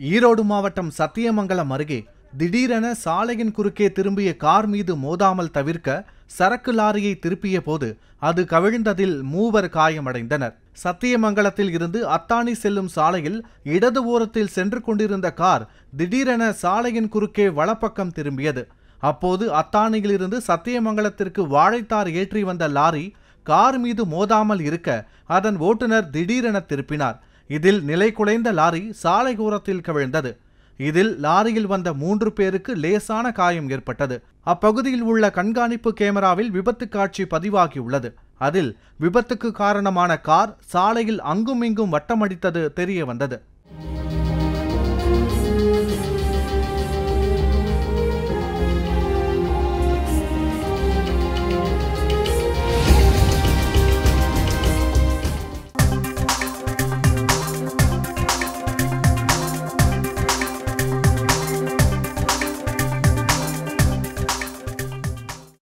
ஈரோடு மாவட்டம் சத்தியமங்கலம் அருகே திடீரென சாலையின் குறுக்கே திரும்பிய கார் மீது மோதாமல் தவிர்க்க சரக்கு லாரியை திருப்பிய போது அது கவிழ்ந்ததில் மூவர் காயமடைந்தனர் சத்தியமங்கலத்தில் இருந்து அத்தானி செல்லும் சாலையில் இடது ஓரத்தில் சென்று கொண்டிருந்த கார் திடீரென சாலையின் குறுக்கே வலப்பக்கம் திரும்பியது அப்போது அத்தானியிலிருந்து சத்தியமங்கலத்திற்கு வாழைத்தார் ஏற்றி வந்த லாரி கார் மீது மோதாமல் இருக்க அதன் ஓட்டுநர் திடீரென திருப்பினார் இதில் நிலை குலைந்த லாரி சாலை ஓரத்தில் கவிழ்ந்தது இதில் லாரியில் வந்த மூன்று பேருக்கு லேசான காயம் ஏற்பட்டது அப்பகுதியில் உள்ள கண்காணிப்பு கேமராவில் விபத்து காட்சி பதிவாகியுள்ளது அதில் விபத்துக்கு காரணமான கார் சாலையில் அங்குமிங்கும் வட்டமடித்தது தெரிய வந்தது